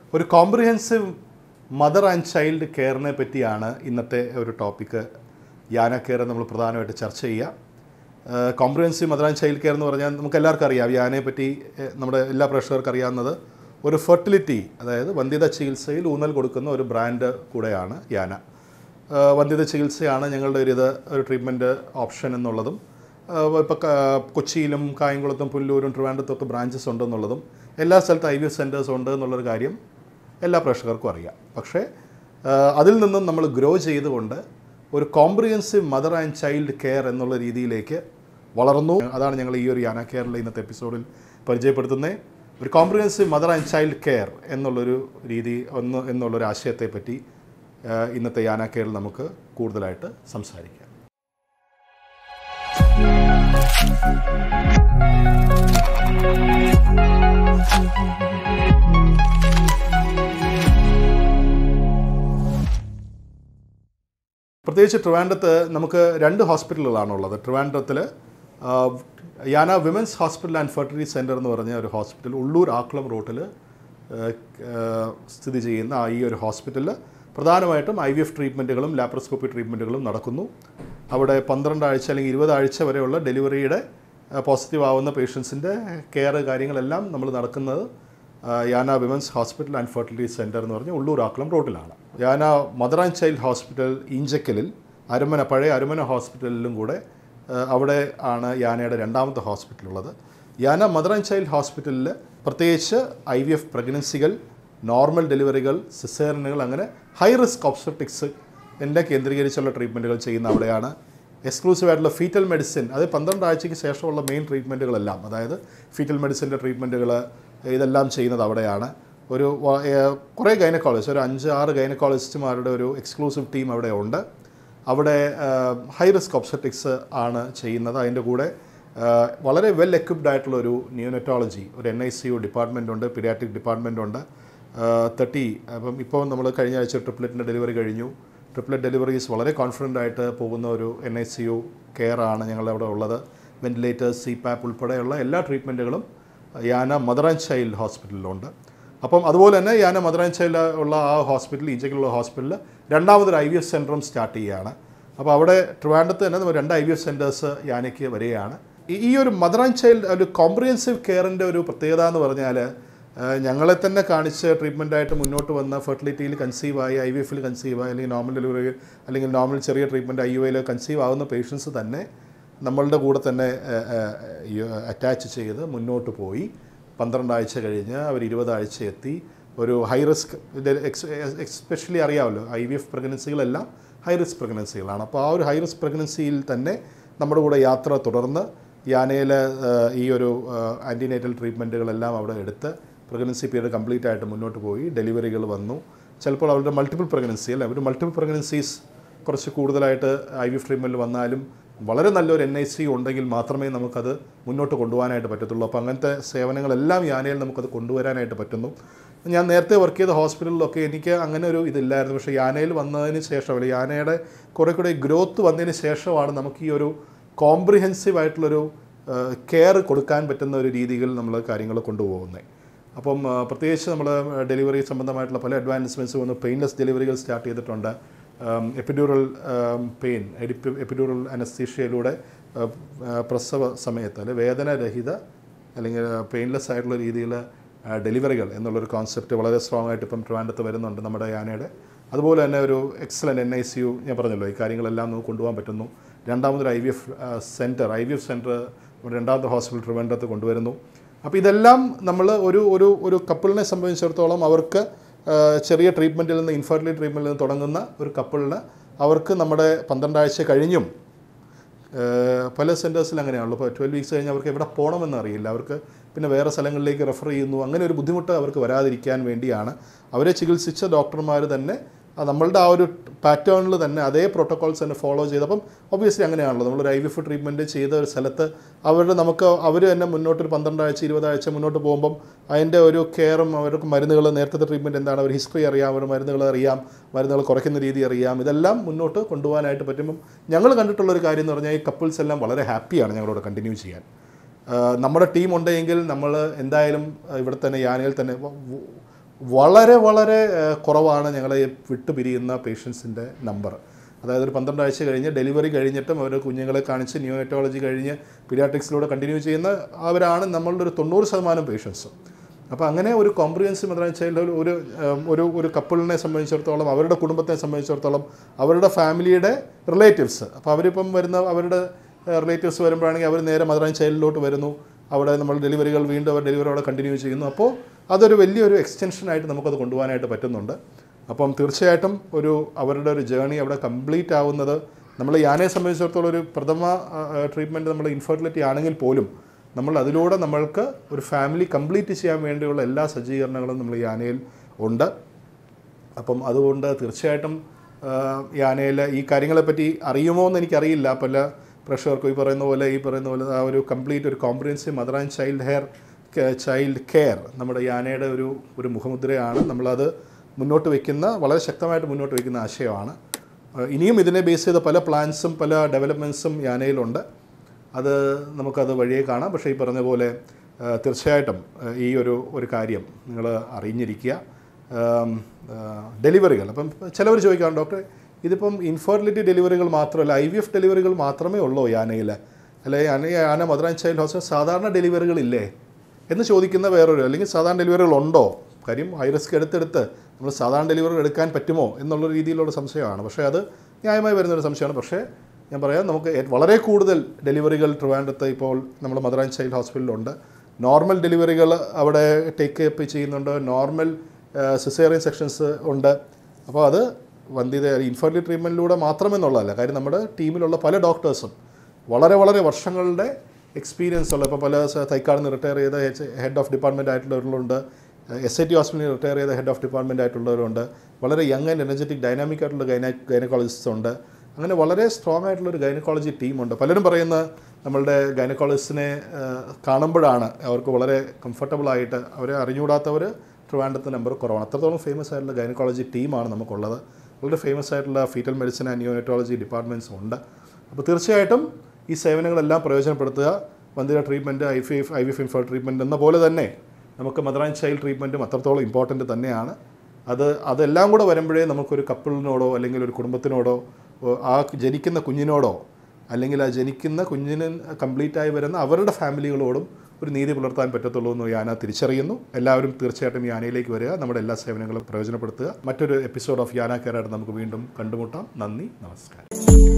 ഒരു comprehensive mother and child കെയറിനെ പറ്റിയാണ് ഇന്നത്തെ ഒരു ടോപ്പിക്ക് യാന കെയർ നമ്മൾ പ്രധാനമായിട്ട് ചർച്ച ചെയ്യുക comprehensive mother and child care എന്ന് പറഞ്ഞാൽ നമുക്ക് എല്ലാവർക്കും അറിയാം യാനയെ പറ്റി ഏഹ്, നമ്മുടെ എല്ലാ പ്രേക്ഷകർക്കും അറിയാവുന്നത് ഒരു ഫെർട്ടിലിറ്റി അതായത് വന്ധ്യത ചികിത്സയിൽ ഊന്നൽ കൊടുക്കുന്ന ഒരു ബ്രാൻഡ് കൂടെയാണ് യാന ഏഹ്, വന്ധ്യത ചികിത്സയാണ് ഞങ്ങളുടെ ഒരു ഇത് ഒരു ട്രീറ്റ്മെൻറ്റ് ഓപ്ഷൻ എന്നുള്ളതും ഇപ്പോൾ കൊച്ചിയിലും കായംകുളത്തും പുല്ലൂരും ട്രിവാൻഡ്രത്തും ഒക്കെ ബ്രാഞ്ചസ് ഉണ്ടെന്നുള്ളതും എല്ലാ സ്ഥലത്തും ഐ വി എഫ് സെൻറ്റേഴ്സ് ഉണ്ട് എന്നുള്ളൊരു കാര്യം എല്ലാ പ്രേക്ഷകർക്കും അറിയാം പക്ഷേ ആ, അതിൽ നിന്നും നമ്മൾ ഗ്രോ ചെയ്തുകൊണ്ട് ഒരു comprehensive mother and child care എന്നുള്ള രീതിയിലേക്ക് വളർന്നു അതാണ് ഞങ്ങൾ ഈ ഒരു യാന കെയറിലെ ഇന്നത്തെ എപ്പിസോഡിൽ പരിചയപ്പെടുത്തുന്നത് ഒരു comprehensive mother and child care എന്നുള്ളൊരു രീതി ഒന്ന് എന്നുള്ളൊരു ആശയത്തെ പറ്റി ആ, ഇന്നത്തെ യാന കെയറിൽ നമുക്ക് കൂടുതലായിട്ട് സംസാരിക്കാം പ്രത്യേകിച്ച് ട്രിവാൻഡ്രത്ത് നമുക്ക് രണ്ട് ഹോസ്പിറ്റലുകളാണുള്ളത് ട്രിവാൻഡ്രത്തിൽ Yana women's hospital and fertility centre എന്ന് പറഞ്ഞ ഒരു ഹോസ്പിറ്റൽ ഉള്ളൂർ ആക്കുളം റോട്ടിൽ സ്ഥിതി ചെയ്യുന്ന ആ ഈ ഒരു ഹോസ്പിറ്റലിൽ പ്രധാനമായിട്ടും ഐ വി എഫ് ട്രീറ്റ്മെൻറ്റുകളും ലാപ്രോസ്കോപ്പി ട്രീറ്റ്മെൻറ്റുകളും നടക്കുന്നു അവിടെ പന്ത്രണ്ട് ആഴ്ച അല്ലെങ്കിൽ ഇരുപത് ആഴ്ച വരെയുള്ള ഡെലിവറിയുടെ പോസിറ്റീവ് ആവുന്ന പേഷ്യൻസിൻ്റെ കെയർ കാര്യങ്ങളെല്ലാം നമ്മൾ നടക്കുന്നത് ആ, Yana women's hospital and fertility centre എന്ന് പറഞ്ഞ് ഉള്ളൂർ ആക്കുളം റോഡിലാണ് Yana mother and child hospital ഇഞ്ചക്കലിൽ അരമന പഴയ അരമന ഹോസ്പിറ്റലിലും കൂടെ ആ, അവിടെ ആണ് യാനയുടെ രണ്ടാമത്തെ ഹോസ്പിറ്റൽ ഉള്ളത് യാന മദർ ആൻഡ് ചൈൽഡ് ഹോസ്പിറ്റലിൽ പ്രത്യേകിച്ച് ഐ വി എഫ് പ്രഗ്നൻസികൾ നോർമൽ ഡെലിവറികൾ സിസേറിനുകൾ അങ്ങനെ ഹൈ റിസ്ക് ഒബ്സെപ്റ്റിക്സ് എല്ലാം കേന്ദ്രീകരിച്ചുള്ള ട്രീറ്റ്മെൻറ്റുകൾ ചെയ്യുന്ന അവിടെയാണ് എക്സ്ക്ലൂസീവ് ആയിട്ടുള്ള ഫീറ്റൽ മെഡിസിൻ അത് പന്ത്രണ്ട് ആഴ്ചയ്ക്ക് ശേഷമുള്ള മെയിൻ ട്രീറ്റ്മെൻറ്റുകളെല്ലാം അതായത് ഫീറ്റൽ മെഡിസിൻ്റെ ട്രീറ്റ്മെൻറ്റുകൾ ഇതെല്ലാം ചെയ്യുന്നത് അവിടെയാണ് ഒരു വ- ഏഹ് കുറേ ഗൈനക്കോളജിസ്റ്റ് ഒരു അഞ്ച് ആറ് ഗൈനക്കോളജിസ്റ്റുമാരുടെ ഒരു എക്സ്ക്ലൂസീവ് ടീം അവിടെ ഉണ്ട് അവിടെ ഹൈ റിസ്ക് ഒബ്സെറ്റിക്സ് ആണ് ചെയ്യുന്നത് അതിൻ്റെ കൂടെ ആഹ് വളരെ വെൽ എക്വിപ്ഡ് ആയിട്ടുള്ള ഒരു ന്യൂനറ്റോളജി ഒരു N I C U department ഉണ്ട് പീഡിയാട്രിക് ഡിപ്പാർട്ട്മെൻ്റ് ഉണ്ട് തേർട്ടി അപ്പം ഇപ്പോൾ നമ്മൾ കഴിഞ്ഞ ആഴ്ച ട്രിപ്ലറ്റിൻ്റെ ഡെലിവറി കഴിഞ്ഞു ട്രിപ്ലറ്റ് ഡെലിവറീസ് വളരെ കോൺഫിഡൻ്റ് ആയിട്ട് പോകുന്ന ഒരു N I C U care ആണ് ഞങ്ങളുടെ അവിടെ ഉള്ളത് വെന്റിലേറ്റേഴ്സ് സി പാപ്പ് ഉൾപ്പെടെയുള്ള എല്ലാ ട്രീറ്റ്മെൻറ്റുകളും യാന മദർ ആൻഡ് ചൈൽഡ് ഹോസ്പിറ്റലിലുണ്ട് അപ്പം അതുപോലെ തന്നെ യാന മദർ ആൻഡ് ചൈൽഡ് ഉള്ള ആ ഹോസ്പിറ്റൽ ഈജക്കിലുള്ള ഹോസ്പിറ്റലിൽ രണ്ടാമതൊരു ഐ വി എഫ് സെൻറ്ററും സ്റ്റാർട്ട് ചെയ്യുകയാണ് അപ്പോൾ അവിടെ ട്രിവാൻഡ്രത്ത് തന്നെ നമ്മൾ രണ്ട് ഐ വി എഫ് സെൻറ്റേഴ്സ് യാനയ്ക്ക് വരികയാണ് ഈ- ഈ ഒരു മദർ ആൻഡ് ചൈൽഡ് ഒരു കോംപ്രിഹെൻസീവ് കെയറിൻ്റെ ഒരു പ്രത്യേകത എന്ന് പറഞ്ഞാൽ ഏഹ് ഞങ്ങളെ തന്നെ കാണിച്ച് ട്രീറ്റ്മെൻറ്റായിട്ട് മുന്നോട്ട് വന്ന ഫെർട്ടിലിറ്റിയിൽ കൺസീവ് ആയി ഐ വി എഫിൽ കൺസീവ് ആയി അല്ലെങ്കിൽ നോർമൽ ഡെലിവറി അല്ലെങ്കിൽ നോർമൽ ചെറിയ ട്രീറ്റ്മെൻറ്റ് ഐ യു ഐയിൽ കൺസീവ് ആവുന്ന പേഷ്യൻസ് തന്നെ നമ്മളുടെ കൂടെ തന്നെ അറ്റാച്ച് ചെയ്ത് മുന്നോട്ട് പോയി പന്ത്രണ്ട് ആഴ്ച കഴിഞ്ഞ് അവർ ഇരുപത് ആഴ്ച എത്തി ഒരു ഹൈ റിസ്ക് എക്സ്പെഷ്യലി അറിയാമല്ലോ ഐ വി എഫ് പ്രഗ്നൻസികളെല്ലാം ഹൈ റിസ്ക് പ്രഗ്നൻസികളാണ് അപ്പോൾ ആ ഒരു ഹൈ റിസ്ക് പ്രഗ്നൻസിയിൽ തന്നെ നമ്മുടെ കൂടെ യാത്ര തുടർന്ന് യാനയിൽ ഈ ഒരു ആൻറ്റിനേറ്റൽ ട്രീറ്റ്മെൻറ്റുകളെല്ലാം അവിടെ എടുത്ത് പ്രഗ്നൻസി പീരീഡ് കംപ്ലീറ്റ് ആയിട്ട് മുന്നോട്ട് പോയി ഡെലിവറികൾ വന്നു ചിലപ്പോൾ അവരുടെ മൾട്ടിപ്പിൾ പ്രഗ്നൻസി അല്ല അവർ മൾട്ടിപ്പിൾ പ്രഗ്നൻസീസ് കുറച്ച് കൂടുതലായിട്ട് ഐ വി എഫ് ട്രീറ്റ്മെൻറ്റിൽ വന്നാലും വളരെ നല്ലൊരു എൻ ഐ സി ഉണ്ടെങ്കിൽ മാത്രമേ നമുക്കത് മുന്നോട്ട് കൊണ്ടുപോകാനായിട്ട് പറ്റത്തുള്ളൂ അപ്പോൾ അങ്ങനത്തെ സേവനങ്ങളെല്ലാം യാനയിൽ നമുക്കത് കൊണ്ടുവരാനായിട്ട് പറ്റുന്നു ഞാൻ നേരത്തെ വർക്ക് ചെയ്ത ഹോസ്പിറ്റലിലൊക്കെ എനിക്ക് അങ്ങനെ ഒരു ഇതില്ലായിരുന്നു പക്ഷേ യാനയിൽ വന്നതിന് ശേഷം അല്ലെങ്കിൽ യാനയുടെ കുറേ കൂടെ ഗ്രോത്ത് വന്നതിന് ശേഷമാണ് നമുക്ക് ഈ ഒരു കോംപ്രിഹെൻസീവ് ആയിട്ടുള്ളൊരു കെയർ കൊടുക്കാൻ പറ്റുന്ന ഒരു രീതിയിൽ നമ്മൾ കാര്യങ്ങൾ കൊണ്ടുപോകുന്നത് അപ്പം ആ, പ്രത്യേകിച്ച് നമ്മൾ ഡെലിവറി സംബന്ധമായിട്ടുള്ള പല അഡ്വാൻസ്മെൻറ്റ്സ് വന്നു പെയിൻലെസ് ഡെലിവറികൾ സ്റ്റാർട്ട് ചെയ്തിട്ടുണ്ട് എപ്പിഡ്യൂറൽ പെയിൻ എപ്പിഡ്യൂറൽ അനസ്തീഷ്യയിലൂടെ ആ, ആ, പ്രസവ സമയത്ത് അല്ലെ വേദനരഹിത അല്ലെങ്കിൽ പെയിൻലെസ് ആയിട്ടുള്ള രീതിയിൽ ഡെലിവറികൾ എന്നുള്ളൊരു കോൺസെപ്റ്റ് വളരെ സ്ട്രോങ് ആയിട്ട് ഇപ്പം ട്രിവാൻഡ്രത്ത് വരുന്നുണ്ട് നമ്മുടെ യാനയുടെ അതുപോലെ തന്നെ ഒരു excellent N I C U ഞാൻ പറഞ്ഞല്ലോ ഈ കാര്യങ്ങളെല്ലാം നമുക്ക് കൊണ്ടുപോകാൻ പറ്റുന്നു രണ്ടാമതൊരു I V F centre I V F centre രണ്ടാമത്തെ ഹോസ്പിറ്റൽ ട്രിവാൻഡ്രത്ത് കൊണ്ടുവരുന്നു അപ്പോൾ ഇതെല്ലാം നമ്മൾ ഒരു ഒരു ഒരു കപ്പിളിനെ സംബന്ധിച്ചിടത്തോളം അവർക്ക് ആ, ചെറിയ ട്രീറ്റ്മെൻറ്റിൽ നിന്ന് ഇൻഫെർട്ടിലിറ്റി ട്രീറ്റ്മെൻറ്റിൽ നിന്ന് തുടങ്ങുന്ന ഒരു കപ്പിളിന് അവർക്ക് നമ്മുടെ പന്ത്രണ്ടാഴ്ച കഴിഞ്ഞും ഏഹ് പല സെൻറ്റേഴ്സിൽ അങ്ങനെയാണല്ലോ ഇപ്പോൾ ട്വൽവ് വീക്സ് കഴിഞ്ഞ് അവർക്ക് എവിടെ പോകണമെന്ന് അറിയില്ല അവർക്ക് പിന്നെ വേറെ സ്ഥലങ്ങളിലേക്ക് റെഫർ ചെയ്യുന്നു അങ്ങനെ ഒരു ബുദ്ധിമുട്ട് അവർക്ക് വരാതിരിക്കാൻ വേണ്ടിയാണ് അവരെ ചികിത്സിച്ച ഡോക്ടർമാർ തന്നെ ആ നമ്മളുടെ ആ ഒരു പാറ്റേണിൽ തന്നെ അതേ പ്രോട്ടോകോൾസ് തന്നെ ഫോളോ ചെയ്ത് അപ്പം ഒബ്വിയസ്ലി അങ്ങനെയാണല്ലോ നമ്മളൊരു ഐ വി എഫ് ട്രീറ്റ്മെൻറ്റ് ചെയ്ത ഒരു സ്ഥലത്ത് അവരുടെ നമുക്ക് അവർ തന്നെ മുന്നോട്ട് ഒരു പന്ത്രണ്ടാഴ്ച ഇരുപതാഴ്ച മുന്നോട്ട് പോകുമ്പം അതിൻ്റെ ഒരു കെയറും അവർക്ക് മരുന്നുകൾ നേരത്തെ ട്രീറ്റ്മെൻറ്റ് എന്താണ് അവർ ഹിസ്റ്ററി അറിയാം അവരുടെ മരുന്നുകൾ അറിയാം മരുന്നുകൾ കുറയ്ക്കുന്ന രീതി അറിയാം ഇതെല്ലാം മുന്നോട്ട് കൊണ്ടുപോകാനായിട്ട് പറ്റുമ്പം ഞങ്ങൾ കണ്ടിട്ടുള്ളൊരു കാര്യം എന്ന് പറഞ്ഞാൽ ഈ കപ്പിൾസ് എല്ലാം വളരെ ഹാപ്പിയാണ് ഞങ്ങളോട് കണ്ടിന്യൂ ചെയ്യാൻ ആ, നമ്മുടെ ടീം ഉണ്ടെങ്കിൽ നമ്മൾ എന്തായാലും ഇവിടെ തന്നെ യാനയിൽ തന്നെ വ- വ- വളരെ വളരെ ഏഹ്, കുറവാണ് ഞങ്ങളെ വിട്ടുപിരിയുന്ന പേഷ്യൻസിൻ്റെ നമ്പർ അതായത് ഒരു പന്ത്രണ്ട് ആഴ്ച കഴിഞ്ഞ് ഡെലിവറി കഴിഞ്ഞിട്ടും അവർ കുഞ്ഞുങ്ങളെ കാണിച്ച് ന്യൂനറ്റോളജി കഴിഞ്ഞ് പീഡിയാട്രിക്സിലൂടെ കണ്ടിന്യൂ ചെയ്യുന്ന അവരാണ് നമ്മളുടെ ഒരു തൊണ്ണൂറ് ശതമാനം പേഷ്യൻസും അപ്പോൾ അങ്ങനെ ഒരു കോംപ്രിഹെൻസീവ് മദർ ആൻഡ് ചൈൽഡ് ഒരു ഏം, ഒരു ഒരു കപ്പിളിനെ സംബന്ധിച്ചിടത്തോളം അവരുടെ കുടുംബത്തെ സംബന്ധിച്ചിടത്തോളം അവരുടെ ഫാമിലിയുടെ റിലേറ്റീവ്സ് അപ്പോൾ അവരിപ്പം വരുന്ന അവരുടെ റിലേറ്റീവ്സ് വരുമ്പോഴാണെങ്കിൽ അവർ നേരെ മദർ ആൻഡ് ചൈൽഡിലോട്ട് വരുന്നു അവിടെ നമ്മൾ ഡെലിവറികൾ വീണ്ടും അവർ ഡെലിവറി അവിടെ കണ്ടിന്യൂ ചെയ്യുന്നു അപ്പോൾ അതൊരു വലിയൊരു എക്സ്റ്റൻഷനായിട്ട് നമുക്കത് കൊണ്ടുപോകാനായിട്ട് പറ്റുന്നുണ്ട് അപ്പം തീർച്ചയായിട്ടും ഒരു അവരുടെ ഒരു ജേണി അവിടെ കംപ്ലീറ്റ് ആവുന്നത് നമ്മൾ യാനയെ സംബന്ധിച്ചിടത്തോളം ഒരു പ്രഥമ ട്രീറ്റ്മെൻറ്റ് നമ്മൾ ഇൻഫെർട്ടിലിറ്റി ആണെങ്കിൽ പോലും നമ്മൾ അതിലൂടെ നമ്മൾക്ക് ഒരു ഫാമിലി കംപ്ലീറ്റ് ചെയ്യാൻ വേണ്ടിയുള്ള എല്ലാ സജ്ജീകരണങ്ങളും നമ്മൾ യാനയിൽ ഉണ്ട് അപ്പം അതുകൊണ്ട് തീർച്ചയായിട്ടും യാനയിൽ ഈ കാര്യങ്ങളെപ്പറ്റി അറിയുമോ എന്ന് എനിക്കറിയില്ല പല പ്രേക്ഷകർക്കും ഈ പറയുന്ന പോലെ ഈ പറയുന്ന പോലെ ആ ഒരു കംപ്ലീറ്റ് ഒരു comprehensive mother and child hair child care നമ്മുടെ യാനയുടെ ഒരു ഒരു മുഖമുദ്രയാണ് നമ്മളത് മുന്നോട്ട് വയ്ക്കുന്ന വളരെ ശക്തമായിട്ട് മുന്നോട്ട് വയ്ക്കുന്ന ആശയമാണ് ആ, ഇനിയും ഇതിനെ ബേസ് ചെയ്ത പല പ്ലാൻസും പല ഡെവലപ്മെൻറ്റ്സും യാനയിലുണ്ട് അത് നമുക്കത് വഴിയേ കാണാം പക്ഷേ ഈ പറഞ്ഞ പോലെ ആ, തീർച്ചയായിട്ടും ആ, ഈ ഒരു ഒരു കാര്യം നിങ്ങൾ അറിഞ്ഞിരിക്കുക ആം, ആ, ഡെലിവറികൾ അപ്പം ചിലവർ ചോദിക്കാം ഡോക്ടറെ ഇതിപ്പം ഇൻഫെർട്ടിലിറ്റി ഡെലിവറികൾ മാത്രമല്ല ഐ വി എഫ് ഡെലിവറികൾ മാത്രമേ ഉള്ളൂ യാനയിൽ അല്ലെ Yana Yana mother and child hospital സാധാരണ ഡെലിവറികളില്ലേ എന്ന് ചോദിക്കുന്ന വേറൊരു അല്ലെങ്കിൽ സാധാരണ ഡെലിവറികൾ ഉണ്ടോ കാര്യം ഹൈ റിസ്ക് എടുത്തെടുത്ത് നമ്മൾ സാധാരണ ഡെലിവറി എടുക്കാൻ പറ്റുമോ എന്നുള്ള രീതിയിലുള്ള സംശയമാണ് പക്ഷേ അത് ന്യായമായി വരുന്നൊരു സംശയമാണ് പക്ഷേ ഞാൻ പറയാം നമുക്ക് ഏ- വളരെ കൂടുതൽ ഡെലിവറികൾ ട്രിവാൻഡ്രത്ത് ഇപ്പോൾ നമ്മുടെ മദർ ആൻഡ് ചൈൽഡ് ഹോസ്പിറ്റലിലുണ്ട് നോർമൽ ഡെലിവറികൾ അവിടെ ടേക്ക് അപ്പ് ചെയ്യുന്നുണ്ട് നോർമൽ സിസേറിയൻ സെക്ഷൻസ് ഉണ്ട് അപ്പോൾ അത് വന്ധ്യത ഇൻഫെർട്ടിലിറ്റി ട്രീറ്റ്മെൻറ്റിലൂടെ മാത്രമെന്നുള്ളതല്ല കാര്യം നമ്മുടെ ടീമിലുള്ള പല ഡോക്ടേഴ്സും വളരെ വളരെ വർഷങ്ങളുടെ എക്സ്പീരിയൻസ് ഉള്ള ഇപ്പോൾ പല സ- തൈക്കാട് നിന്ന് റിട്ടയർ ചെയ്ത ഹെഡ് ഓഫ് ഡിപ്പാർട്ട്മെൻറ്റ് ആയിട്ടുള്ളവരുണ്ട് എസ് ഐ ടി ഹോസ്പിറ്റലിൽ റിട്ടയർ ചെയ്ത ഹെഡ് ഓഫ് ഡിപ്പാർട്ട്മെൻറ്റ് ആയിട്ടുള്ളവരുണ്ട് വളരെ യങ് ആൻഡ് എനർജറ്റിക് ഡൈനാമിക് ആയിട്ടുള്ള ഗൈന ഗൈനക്കോളജിസ്റ്റ് ഉണ്ട് അങ്ങനെ വളരെ സ്ട്രോങ് ആയിട്ടുള്ള ഒരു ഗൈനക്കോളജി ടീമുണ്ട് പലരും പറയുന്ന നമ്മളുടെ ഗൈനക്കോളജിസ്റ്റിനെ കാണുമ്പോഴാണ് അവർക്ക് വളരെ കംഫർട്ടബിൾ ആയിട്ട് അവരെ അറിഞ്ഞുകൂടാത്തവർ ട്രിവാൻഡ്രത്ത് നമ്പർ കുറവാണ് അത്രത്തോളം ഫേമസ് ആയിട്ടുള്ള ഗൈനക്കോളജി ടീമാണ് നമുക്കുള്ളത് വളരെ ഫേമസ് ആയിട്ടുള്ള ഫീറ്റൽ മെഡിസിൻ ആൻഡ് ന്യൂനറ്റോളജി ഡിപ്പാർട്ട്മെൻറ്റ്സും ഉണ്ട് അപ്പോൾ തീർച്ചയായിട്ടും ഈ സേവനങ്ങളെല്ലാം പ്രയോജനപ്പെടുത്തുക വന്ധ്യത ട്രീറ്റ്മെൻറ്റ് ഐ ഫി ഐ വി ഇൻഫർ ട്രീറ്റ്മെൻറ്റ് എന്ന പോലെ തന്നെ നമുക്ക് മദർ ആൻഡ് ചൈൽഡ് ട്രീറ്റ്മെൻറ്റും അത്രത്തോളം ഇമ്പോർട്ടൻ്റ് തന്നെയാണ് അത് അതെല്ലാം കൂടെ വരുമ്പോഴേ നമുക്കൊരു കപ്പിളിനോടോ അല്ലെങ്കിൽ ഒരു കുടുംബത്തിനോടോ ഓ, ആ ജനിക്കുന്ന കുഞ്ഞിനോടോ അല്ലെങ്കിൽ ആ ജനിക്കുന്ന കുഞ്ഞിന് കംപ്ലീറ്റ് ആയി വരുന്ന അവരുടെ ഫാമിലികളോടും ഒരു നീതി പുലർത്താൻ പറ്റത്തുള്ളൂ എന്ന് യാന തിരിച്ചറിയുന്നു എല്ലാവരും തീർച്ചയായിട്ടും യാനയിലേക്ക് വരിക നമ്മുടെ എല്ലാ സേവനങ്ങളും പ്രയോജനപ്പെടുത്തുക മറ്റൊരു എപ്പിസോഡ് ഓഫ് യാന കെയറായിട്ട് നമുക്ക് വീണ്ടും കണ്ടുമുട്ടാം നന്ദി നമസ്കാരം